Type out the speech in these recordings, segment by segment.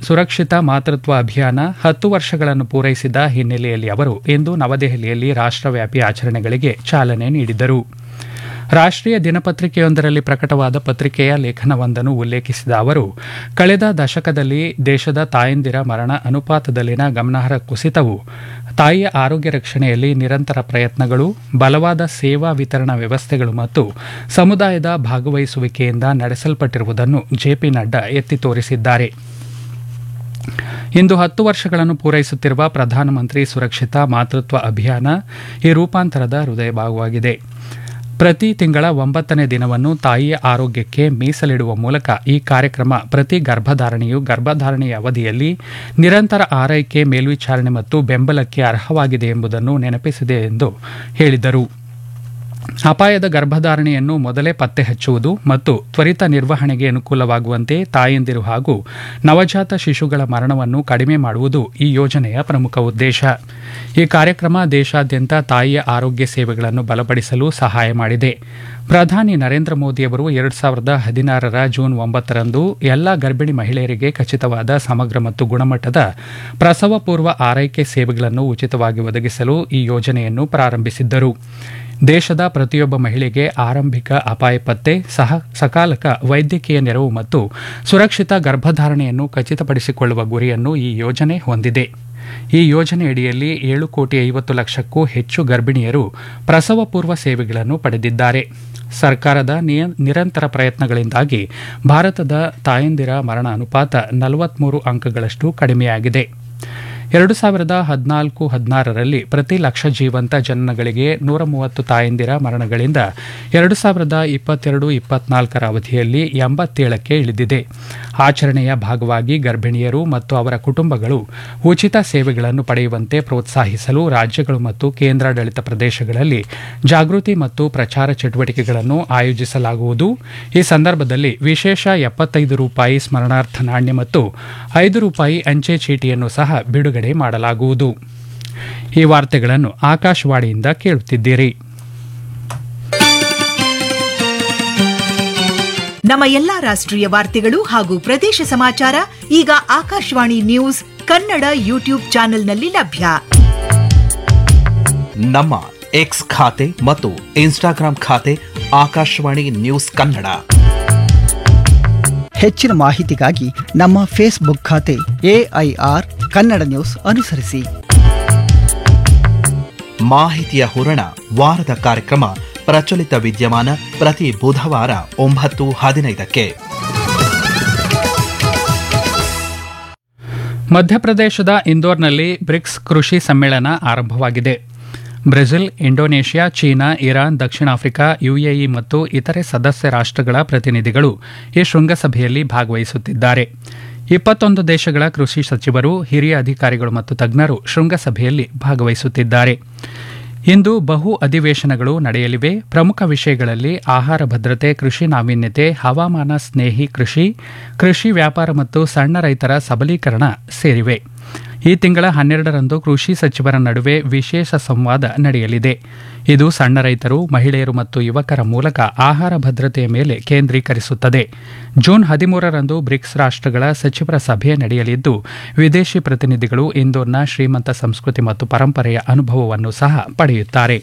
ಸುರಕ್ಷಿತ ಮಾತೃತ್ವ ಅಭಿಯಾನ ಹತ್ತು ವರ್ಷಗಳನ್ನು ಪೂರೈಸಿದ ಹಿನ್ನೆಲೆಯಲ್ಲಿ ಅವರು ಇಂದು ನವದೆಹಲಿಯಲ್ಲಿ ರಾಷ್ಟ್ರವ್ಯಾಪಿ ಆಚರಣೆಗಳಿಗೆ ಚಾಲನೆ ನೀಡಿದರು ರಾಷ್ಟ್ರೀಯ ದಿನಪತ್ರಿಕೆಯೊಂದರಲ್ಲಿ ಪ್ರಕಟವಾದ ಪತ್ರಿಕೆಯ ಲೇಖನವೊಂದನ್ನು ಉಲ್ಲೇಖಿಸಿದ ಅವರು ಕಳೆದ ದಶಕದಲ್ಲಿ ದೇಶದ ತಾಯಂದಿರ ಮರಣ ಅನುಪಾತದಲ್ಲಿನ ಗಮನಾರ್ಹ ಕುಸಿತವು ತಾಯಿಯ ಆರೋಗ್ಯ ರಕ್ಷಣೆಯಲ್ಲಿ ನಿರಂತರ ಪ್ರಯತ್ನಗಳು ಬಲವಾದ ಸೇವಾ ವಿತರಣಾ ವ್ಯವಸ್ಥೆಗಳು ಮತ್ತು ಸಮುದಾಯದ ಭಾಗವಹಿಸುವಿಕೆಯಿಂದ ನಡೆಸಲ್ಪಟ್ಟಿರುವುದನ್ನು ಜೆಪಿ ನಡ್ಡಾ ಎತ್ತಿ ತೋರಿಸಿದ್ದಾರೆ ಇಂದು ಹತ್ತು ವರ್ಷಗಳನ್ನು ಪೂರೈಸುತ್ತಿರುವ ಪ್ರಧಾನಮಂತ್ರಿ ಸುರಕ್ಷಿತ ಮಾತೃತ್ವ ಅಭಿಯಾನ ಈ ರೂಪಾಂತರದ ಹೃದಯ ಭಾಗವಾಗಿದೆ ಪ್ರತಿ ತಿಂಗಳ ಒಂಬತ್ತನೇ ದಿನವನ್ನು ತಾಯಿಯ ಆರೋಗ್ಯಕ್ಕೆ ಮೀಸಲಿಡುವ ಮೂಲಕ ಈ ಕಾರ್ಯಕ್ರಮ ಪ್ರತಿ ಗರ್ಭಧಾರಣೆಯು ಗರ್ಭಧಾರಣೆಯ ಅವಧಿಯಲ್ಲಿ ನಿರಂತರ ಆರೈಕೆ ಮೇಲ್ವಿಚಾರಣೆ ಮತ್ತು ಬೆಂಬಲಕ್ಕೆ ಅರ್ಹವಾಗಿದೆ ಎಂಬುದನ್ನು ನೆನಪಿಸಿದೆ ಎಂದು ಹೇಳಿದರು ಅಪಾಯದ ಗರ್ಭಧಾರಣೆಯನ್ನು ಮೊದಲೇ ಪತ್ತೆ ಹಚ್ಚುವುದು ಮತ್ತು ತ್ವರಿತ ನಿರ್ವಹಣೆಗೆ ಅನುಕೂಲವಾಗುವಂತೆ ತಾಯಂದಿರು ಹಾಗೂ ನವಜಾತ ಶಿಶುಗಳ ಮರಣವನ್ನು ಕಡಿಮೆ ಮಾಡುವುದು ಈ ಯೋಜನೆಯ ಪ್ರಮುಖ ಉದ್ದೇಶ ಈ ಕಾರ್ಯಕ್ರಮ ದೇಶಾದ್ಯಂತ ತಾಯಿಯ ಆರೋಗ್ಯ ಸೇವೆಗಳನ್ನು ಬಲಪಡಿಸಲು ಸಹಾಯ ಮಾಡಿದೆ ಪ್ರಧಾನಿ ನರೇಂದ್ರ ಮೋದಿಯವರು ಎರಡು ಸಾವಿರದ ಹದಿನಾರರ ಜೂನ್ ಒಂಬತ್ತರಂದು ಎಲ್ಲ ಗರ್ಭಿಣಿ ಮಹಿಳೆಯರಿಗೆ ಖಚಿತವಾದ ಸಮಗ್ರ ಮತ್ತು ಗುಣಮಟ್ಟದ ಪ್ರಸವ ಪೂರ್ವ ಆರೈಕೆ ಸೇವೆಗಳನ್ನು ಉಚಿತವಾಗಿ ಒದಗಿಸಲು ಈ ಯೋಜನೆಯನ್ನು ಪ್ರಾರಂಭಿಸಿದ್ದರು ದೇಶದ ಪ್ರತಿಯೊಬ್ಬ ಮಹಿಳೆಗೆ ಆರಂಭಿಕ ಅಪಾಯ ಪತ್ತೆ ಸಹ ಸಕಾಲಕ ವೈದ್ಯಕೀಯ ನೆರವು ಮತ್ತು ಸುರಕ್ಷಿತ ಗರ್ಭಧಾರಣೆಯನ್ನು ಖಚಿತಪಡಿಸಿಕೊಳ್ಳುವ ಗುರಿಯನ್ನು ಈ ಯೋಜನೆ ಹೊಂದಿದೆ ಈ ಯೋಜನೆಯಡಿಯಲ್ಲಿ ಏಳು ಕೋಟಿ ಐವತ್ತು ಲಕ್ಷಕ್ಕೂ ಹೆಚ್ಚು ಗರ್ಭಿಣಿಯರು ಪ್ರಸವ ಪೂರ್ವ ಸೇವೆಗಳನ್ನು ಪಡೆದಿದ್ದಾರೆ ಸರ್ಕಾರದ ನಿರಂತರ ಪ್ರಯತ್ನಗಳಿಂದಾಗಿ ಭಾರತದ ತಾಯಂದಿರ ಮರಣ ಅನುಪಾತ ನಲವತ್ಮೂರು ಅಂಕಗಳಷ್ಟು ಕಡಿಮೆಯಾಗಿದೆ ಎರಡು ಸಾವಿರದ ಹದಿನಾಲ್ಕು ಹದಿನಾರರಲ್ಲಿ ಪ್ರತಿ ಲಕ್ಷ ಜೀವಂತ ಜನನಗಳಿಗೆ ನೂರ ಮೂವತ್ತು ತಾಯಂದಿರ ಮರಣಗಳಿಂದ ಎರಡು ಸಾವಿರದ ಇಪ್ಪತ್ತೆರಡು ಇಪ್ಪತ್ನಾಲ್ಕರ ಅವಧಿಯಲ್ಲಿ ಎಂಬತ್ತೇಳಕ್ಕೆ ಇಳಿದಿದೆ ಆಚರಣೆಯ ಭಾಗವಾಗಿ ಗರ್ಭಿಣಿಯರು ಮತ್ತು ಅವರ ಕುಟುಂಬಗಳು ಉಚಿತ ಸೇವೆಗಳನ್ನು ಪಡೆಯುವಂತೆ ಪ್ರೋತ್ಸಾಹಿಸಲು ರಾಜ್ಯಗಳು ಮತ್ತು ಕೇಂದ್ರಾಡಳಿತ ಪ್ರದೇಶಗಳಲ್ಲಿ ಜಾಗೃತಿ ಮತ್ತು ಪ್ರಚಾರ ಚಟುವಟಿಕೆಗಳನ್ನು ಆಯೋಜಿಸಲಾಗುವುದು ಈ ಸಂದರ್ಭದಲ್ಲಿ ವಿಶೇಷ ಎಪ್ಪತ್ತೈದು ರೂಪಾಯಿ ಸ್ಮರಣಾರ್ಥ ನಾಣ್ಯ ಮತ್ತು ಐದು ರೂಪಾಯಿ ಅಂಚೆ ಚೀಟಿಯನ್ನು ಸಹ ಬಿಡುಗಡೆ ಮಾಡಲಾಗುವುದು ಈ ವಾರ್ತೆಗಳನ್ನು ಆಕಾಶವಾಣಿಯಿಂದ ಕೇಳುತ್ತಿದ್ದೀರಿ ನಮ್ಮ ಎಲ್ಲಾ ರಾಷ್ಟ್ರೀಯ ವಾರ್ತೆಗಳು ಹಾಗೂ ಪ್ರದೇಶ ಸಮಾಚಾರ ಈಗ ಆಕಾಶವಾಣಿ ನ್ಯೂಸ್ ಕನ್ನಡ ಯೂಟ್ಯೂಬ್ ಚಾನೆಲ್ನಲ್ಲಿ ಲಭ್ಯ ನಮ್ಮ ಎಕ್ಸ್ ಖಾತೆ ಮತ್ತು ಇನ್ಸ್ಟಾಗ್ರಾಂ ಖಾತೆ ಆಕಾಶವಾಣಿ ನ್ಯೂಸ್ ಕನ್ನಡ ಹೆಚ್ಚಿನ ಮಾಹಿತಿಗಾಗಿ ನಮ್ಮ ಫೇಸ್ಬುಕ್ ಖಾತೆ ಎಐಆರ್ ಕನ್ನಡ ನ್ಯೂಸ್ ಅನುಸರಿಸಿ ಮಾಹಿತಿಯ ಹೂರಣ ವಾರದ ಕಾರ್ಯಕ್ರಮ ಪ್ರಚಲಿತ ವಿದ್ಯಮಾನ ಪ್ರತಿ ಬುಧವಾರ ಒಂಬತ್ತು ಹದಿನೈದಕ್ಕೆ ಮಧ್ಯಪ್ರದೇಶದ ಇಂದೋರ್ನಲ್ಲಿ ಬ್ರಿಕ್ಸ್ ಕೃಷಿ ಸಮ್ಮೇಳನ ಆರಂಭವಾಗಿದೆ ಬ್ರೆಜಿಲ್ ಇಂಡೋನೇಷ್ಯಾ ಚೀನಾ ಇರಾನ್ ದಕ್ಷಿಣ ಆಫ್ರಿಕಾ ಯುಎಇ ಮತ್ತು ಇತರೆ ಸದಸ್ಯ ರಾಷ್ಟ್ರಗಳ ಪ್ರತಿನಿಧಿಗಳು ಈ ಶೃಂಗಸಭೆಯಲ್ಲಿ ಭಾಗವಹಿಸುತ್ತಿದ್ದಾರೆ ಇಪ್ಪತ್ತೊಂದು ದೇಶಗಳ ಕೃಷಿ ಸಚಿವರು ಹಿರಿಯ ಅಧಿಕಾರಿಗಳು ಮತ್ತು ತಜ್ಞರು ಶೃಂಗಸಭೆಯಲ್ಲಿ ಭಾಗವಹಿಸುತ್ತಿದ್ದಾರೆ ಇಂದು ಬಹು ಅಧಿವೇಶನಗಳು ನಡೆಯಲಿವೆ ಪ್ರಮುಖ ವಿಷಯಗಳಲ್ಲಿ ಆಹಾರ ಭದ್ರತೆ ಕೃಷಿ ನಾವೀನ್ಯತೆ ಹವಾಮಾನ ಸ್ನೇಹಿ ಕೃಷಿ ಕೃಷಿ ವ್ಯಾಪಾರ ಮತ್ತು ಸಣ್ಣ ರೈತರ ಸಬಲೀಕರಣ ಸೇರಿವೆ ಈ ತಿಂಗಳ ಹನ್ನೆರಡರಂದು ಕೃಷಿ ಸಚಿವರ ನಡುವೆ ವಿಶೇಷ ಸಂವಾದ ನಡೆಯಲಿದೆ ಇದು ಸಣ್ಣ ರೈತರು ಮಹಿಳೆಯರು ಮತ್ತು ಯುವಕರ ಮೂಲಕ ಆಹಾರ ಭದ್ರತೆಯ ಮೇಲೆ ಕೇಂದ್ರೀಕರಿಸುತ್ತದೆ ಜೂನ್ ಹದಿಮೂರರಂದು ಬ್ರಿಕ್ಸ್ ರಾಷ್ಟ್ರಗಳ ಸಚಿವರ ಸಭೆ ನಡೆಯಲಿದ್ದು ವಿದೇಶಿ ಪ್ರತಿನಿಧಿಗಳು ಇಂದೋರ್ನ ಶ್ರೀಮಂತ ಸಂಸ್ಕೃತಿ ಮತ್ತು ಪರಂಪರೆಯ ಅನುಭವವನ್ನು ಸಹ ಪಡೆಯುತ್ತಾರೆ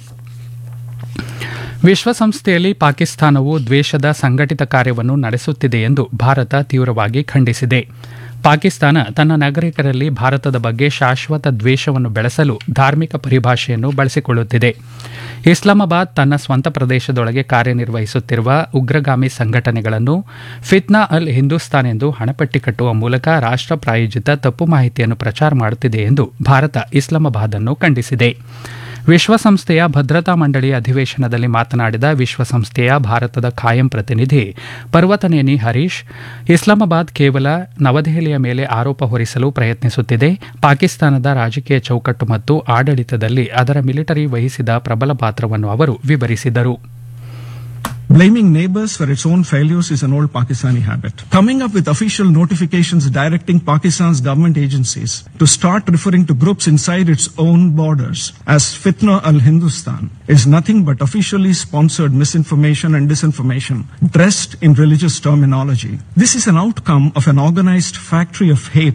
ವಿಶ್ವಸಂಸ್ಥೆಯಲ್ಲಿ ಪಾಕಿಸ್ತಾನವು ದ್ವೇಷದ ಸಂಘಟಿತ ಕಾರ್ಯವನ್ನು ನಡೆಸುತ್ತಿದೆ ಎಂದು ಭಾರತ ತೀವ್ರವಾಗಿ ಖಂಡಿಸಿದೆ ಪಾಕಿಸ್ತಾನ ತನ್ನ ನಾಗರಿಕರಲ್ಲಿ ಭಾರತದ ಬಗ್ಗೆ ಶಾಶ್ವತ ದ್ವೇಷವನ್ನು ಬೆಳೆಸಲು ಧಾರ್ಮಿಕ ಪರಿಭಾಷೆಯನ್ನು ಬಳಸಿಕೊಳ್ಳುತ್ತಿದೆ ಇಸ್ಲಾಮಾಬಾದ್ ತನ್ನ ಸ್ವಂತ ಪ್ರದೇಶದೊಳಗೆ ಕಾರ್ಯನಿರ್ವಹಿಸುತ್ತಿರುವ ಉಗ್ರಗಾಮಿ ಸಂಘಟನೆಗಳನ್ನು ಫಿತ್ನಾ ಅಲ್ ಹಿಂದೂಸ್ತಾನ್ ಎಂದು ಹಣಪಟ್ಟಿ ಕಟ್ಟುವ ಮೂಲಕ ರಾಷ್ಟ್ರ ಪ್ರಾಯೋಜಿತ ತಪ್ಪು ಮಾಹಿತಿಯನ್ನು ಪ್ರಚಾರ ಮಾಡುತ್ತಿದೆ ಎಂದು ಭಾರತ ಇಸ್ಲಾಮಾಬಾದ್ ಅನ್ನು ಖಂಡಿಸಿದೆ ವಿಶ್ವಸಂಸ್ಥೆಯ ಭದ್ರತಾ ಮಂಡಳಿಯ ಅಧಿವೇಶನದಲ್ಲಿ ಮಾತನಾಡಿದ ವಿಶ್ವಸಂಸ್ಥೆಯ ಭಾರತದ ಖಾಯಂ ಪ್ರತಿನಿಧಿ ಪರ್ವತನೇನಿ ಹರೀಶ್ ಇಸ್ಲಾಮಾಬಾದ್ ಕೇವಲ ನವದೆಹಲಿಯ ಮೇಲೆ ಆರೋಪ ಹೊರಿಸಲು ಪ್ರಯತ್ನಿಸುತ್ತಿದೆ ಪಾಕಿಸ್ತಾನದ ರಾಜಕೀಯ ಚೌಕಟ್ಟು ಮತ್ತು ಆಡಳಿತದಲ್ಲಿ ಅದರ ಮಿಲಿಟರಿ ವಹಿಸಿದ ಪ್ರಬಲ ಪಾತ್ರವನ್ನು ಅವರು ವಿವರಿಸಿದರು Blaming neighbors for its own failures is an old Pakistani habit. Coming up with official notifications directing Pakistan's government agencies to start referring to groups inside its own borders as Fitna al Hindustan is nothing but officially sponsored misinformation and disinformation dressed in religious terminology. This is an outcome of an organized factory of hate